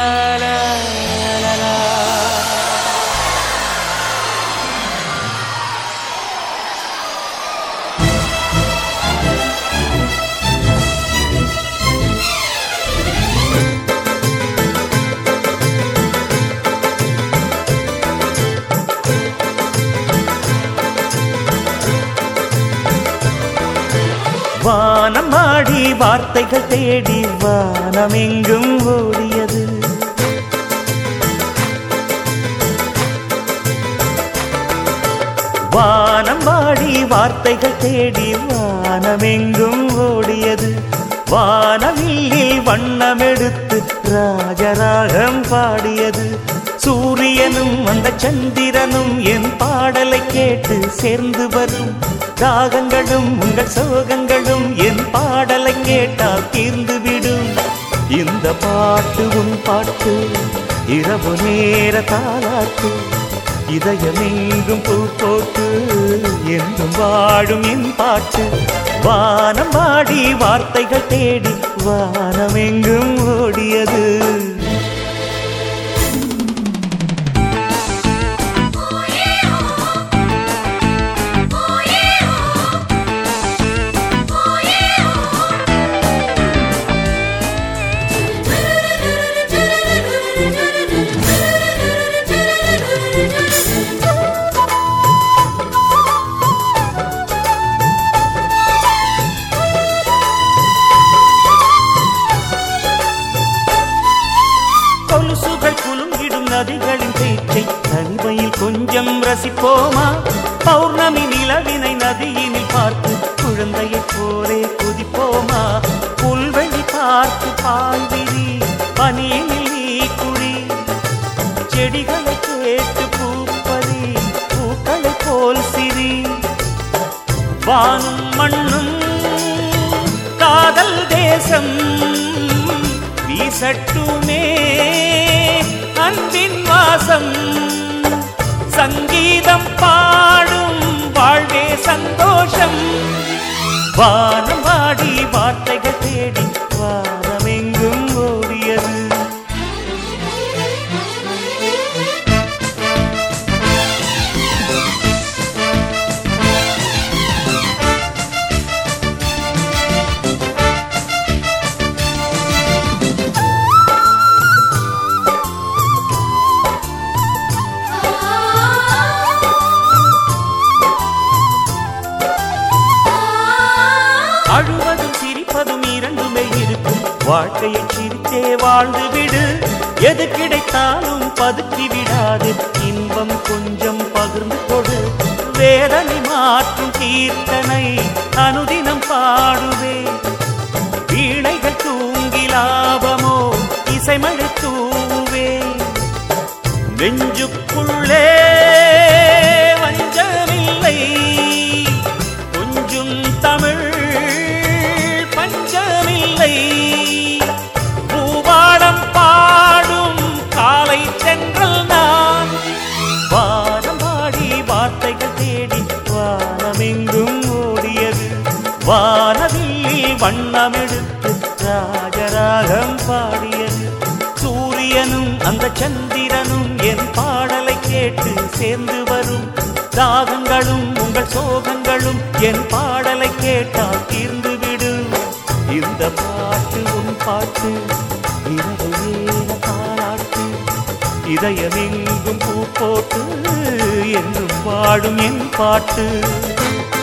லா, லா, லா. வானம் ஆடி வார்த்தைகள் தேடி வானமெங்கும் ஓடியது வானம் வாடி வார்த்தைகள் தேடி வானமெங்கும் ஓடியது வானவில்லில் வண்ணமெடுத்து ராஜராகம் பாடியது சூரியனும் அந்த சந்திரனும் என் பாடலை கேட்டு சேர்ந்து வரும் ராகங்களும் உங்கள் சோகங்களும் என் பாடலை கேட்டால் தீர்ந்து விடும் இந்த பாட்டு உன் பாட்டு இரவு நேர தாளாட்டு இதயமெங்கும் பூ போட்டு என்றும் வாழும் என் பாட்டு வானம் வாடி வார்த்தைகள் தேடி வானமெங்கும் ஓடியது கொலுசுகள் குலுங்கிடும் நதிகளின் பேச்சை தனிமையில் கொஞ்சம் ரசிப்போமா பௌர்ணமி நிலவினை நதியினில் பார்த்து குழந்தையைப் போலே குதிப்போமா புல்வெளி பார்த்து பாய்விரி பனியினில் நீ குடி செடிகளை கேட்டு பூப்பதி பூக்களை போல் சிரி வானும் மண்ணும் காதல் தேசம் வீசட்டுமே அன்பின் வாசம் சங்கீதம் பாடும் வாழ்வே சந்தோஷம் வானம் வாடி வார்த்தைகள் தேடி வானமெங்கும் ஓடியது அழுவதும் சிரிப்பதும் இரண்டுமே இருக்கும் வாழ்க்கையை சிரித்தே வாழ்ந்து விடு எது கிடைத்தாலும் பதுக்கி விடாது இன்பம் கொஞ்சம் பகிர்ந்து கொடு வேதனை மாற்றும் கீர்த்தனை அனுதினம் பாடுவே வீணைகள் தூங்கி லாபமோ இசைமழை தூவே நெஞ்சுக்குள்ளே வஞ்சமில்லை கொஞ்சம் தமிழ் பஞ்சமில்லை பூவாடம் பாடும் காலை சென்றல் நான் வானம் பாடி வார்த்தைகள் தேடி வானமெங்கும் ஓடியது வானவில் வண்ணமெடுத்து ராஜராகம் பாடியது சூரியனும் அந்த சந்திரனும் என் பாடலை கேட்டு சேர்ந்து வரும் தாகங்களும் உங்கள் சோகங்களும் என் பாடலை கேட்டால் தீர்ந்து விடும் இந்த பாட்டு உன் பாட்டு இரவு நேர தாளாட்டு இதயமெங்கும் பூ போட்டு என்றும் வாடும் என் பாட்டு